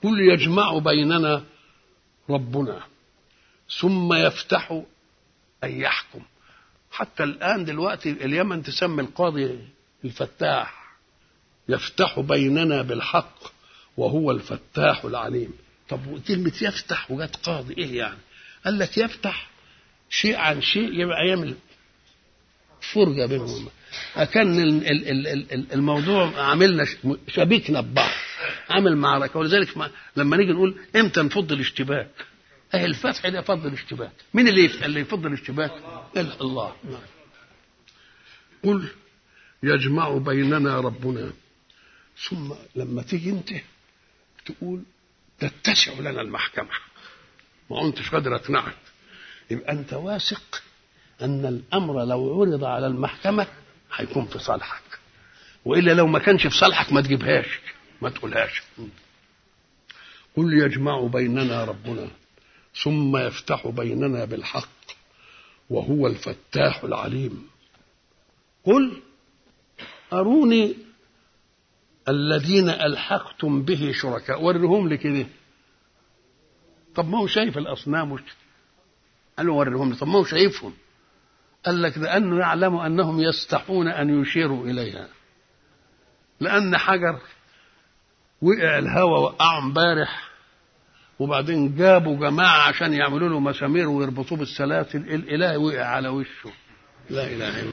قل يجمع بيننا ربنا ثم يفتح أن يحكم حتى الآن دلوقتي اليمن تسمي القاضي الفتاح يفتح بيننا بالحق وهو الفتاح العليم طب كلمة يفتح وجت قاضي إيه يعني قال لك يفتح شيء عن شيء يبقى يعمل فرجة بينهم كان الموضوع عاملنا شبيكنا ببعض عامل معركة ولذلك ما لما نيجي نقول امتى نفض الاشتباك اهي الفتح ده فض الاشتباك مين اللي اللي يفض الاشتباك الله قل يجمع بيننا ربنا ثم لما تيجي انت تقول تتسع لنا المحكمة ما انتش قادر اقنعك يبقى انت واثق ان الامر لو عرض على المحكمة هيكون في صالحك والا لو ما كانش في صالحك ما تجيبهاش ما تقولهاش قل يجمع بيننا ربنا ثم يفتح بيننا بالحق وهو الفتاح العليم قل أروني الذين ألحقتم به شركاء ورهم لي كده طب ما هو شايف الأصنام وش قال له ورهم لي طب ما هو شايفهم قال لك لأنه يعلم أنهم يستحون أن يشيروا إليها لأن حجر وقع الهوى وقعه امبارح وبعدين جابوا جماعة عشان يعملوا له مسامير ويربطوه بالسلاسل الإله وقع على وشه لا إله إلا